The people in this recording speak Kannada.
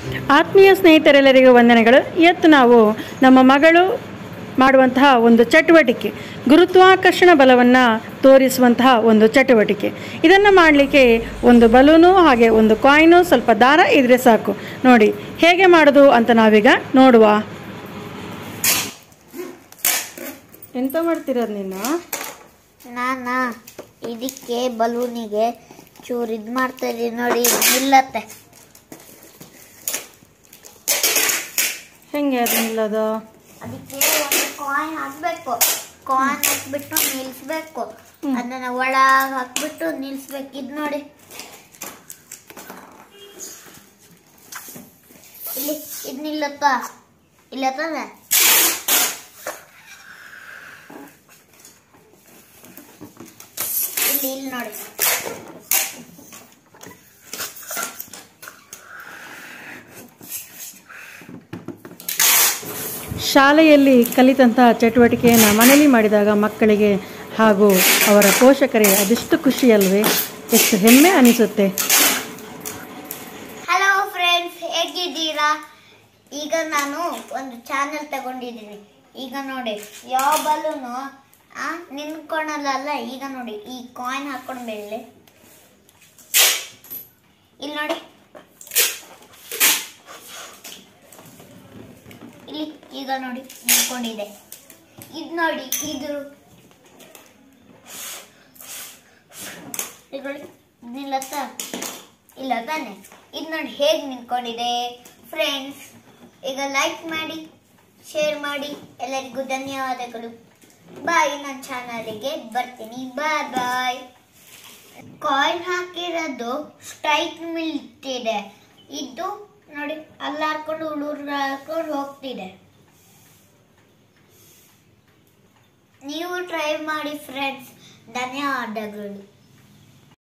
ಆತ್ಮೀಯ ಸ್ನೇಹಿತರೆಲ್ಲರಿಗೂ ವಂದನೆಗಳು ಇವತ್ತು ನಾವು ನಮ್ಮ ಮಗಳು ಮಾಡುವಂತಹ ಒಂದು ಚಟುವಟಿಕೆ ಗುರುತ್ವಾಕರ್ಷಣ ಬಲವನ್ನು ತೋರಿಸುವಂತಹ ಒಂದು ಚಟುವಟಿಕೆ ಇದನ್ನು ಮಾಡಲಿಕ್ಕೆ ಒಂದು ಬಲೂನು ಹಾಗೆ ಒಂದು ಕಾಯಿನು ಸ್ವಲ್ಪ ದಾರ ಇದ್ರೆ ಸಾಕು ನೋಡಿ ಹೇಗೆ ಮಾಡೋದು ಅಂತ ನಾವೀಗ ನೋಡುವ ಎಂತ ಮಾಡ್ತಿರೋದು ನೀನು ನಾನು ಇದಕ್ಕೆ ಬಲೂನಿಗೆ ಚೂರು ಇದು ಮಾಡ್ತಾ ಇದೀನಿ ನೋಡಿ ಇದು ನಿಲ್ಲತ್ತೆ ಹೆಂಗೆ ಅದು ನಿಲ್ಲೋದು ಅದಕ್ಕೆ ಒಂದು ಕಾಯಿನ್ ಹಾಕ್ಬೇಕು ಕಾಯಿನ್ ಹಾಕ್ಬಿಟ್ಟು ನಿಲ್ಸ್ಬೇಕು ಅದನ್ನ ಒಳಗೆ ಹಾಕ್ಬಿಟ್ಟು ನಿಲ್ಸ್ಬೇಕು ಇದು ನೋಡಿ ಇಲ್ಲಿ ಇದು ನಿಲ್ಲತ್ತಾ ಇಲ್ಲತ್ತದ ಇಲ್ಲಿ ಇಲ್ಲಿ ನೋಡಿ ಶಾಲೆಯಲ್ಲಿ ಕಲಿತಂತಹ ಚಟುವಟಿಕೆಯನ್ನು ಮನೆಯಲ್ಲಿ ಮಾಡಿದಾಗ ಮಕ್ಕಳಿಗೆ ಹಾಗೂ ಅವರ ಪೋಷಕರಿಗೆ ಅದೆಷ್ಟು ಖುಷಿ ಅಲ್ವೇ ಎಷ್ಟು ಹೆಮ್ಮೆ ಅನಿಸುತ್ತೆ ಹಲೋ ಫ್ರೆಂಡ್ಸ್ ಹೇಗಿದ್ದೀರಾ ಈಗ ನಾನು ಒಂದು ಚಾನೆಲ್ ತಗೊಂಡಿದ್ದೀನಿ ಈಗ ನೋಡಿ ಯಾವ ಬಲೂನು ಆ ನಿಂತ್ಕೊಳಲ್ಲ ಈಗ ನೋಡಿ ಈ ಕಾಯಿನ್ ಹಾಕೊಂಡು ಬೆಳ್ಳಿ ಇಲ್ಲಿ ನೋಡಿ ಇಲ್ಲಿ ಈಗ ನೋಡಿ ನಿಂತ್ಕೊಂಡಿದೆ ಇದು ನೋಡಿ ಇದು ಇದು ನೋಡಿ ನಿಲ್ಲತ್ತಾ ಇಲ್ಲ ತಾನೆ ಇದು ನೋಡಿ ಹೇಗೆ ನಿಂತ್ಕೊಂಡಿದೆ ಫ್ರೆಂಡ್ಸ್ ಈಗ ಲೈಕ್ ಮಾಡಿ ಶೇರ್ ಮಾಡಿ ಎಲ್ಲರಿಗೂ ಧನ್ಯವಾದಗಳು ಬಾಯ್ ನನ್ನ ಚಾನಲಿಗೆ ಬರ್ತೀನಿ ಬಾಯ್ ಬಾಯ್ ಕಾಯಿನ್ ಹಾಕಿರೋದು ಸ್ಟ್ರೈಕ್ ಮಿಲ್ತಿದೆ ಇದು ನೋಡಿ ಅಲ್ಲಿ ಹಾಕೊಂಡು ಹುಡುಗರು ಹಾಕೊಂಡು ಹೋಗ್ತಿದೆ ನೀವು ಟ್ರೈ ಮಾಡಿ ಫ್ರೆಂಡ್ಸ್ ಧನ್ಯವಾದಗಳು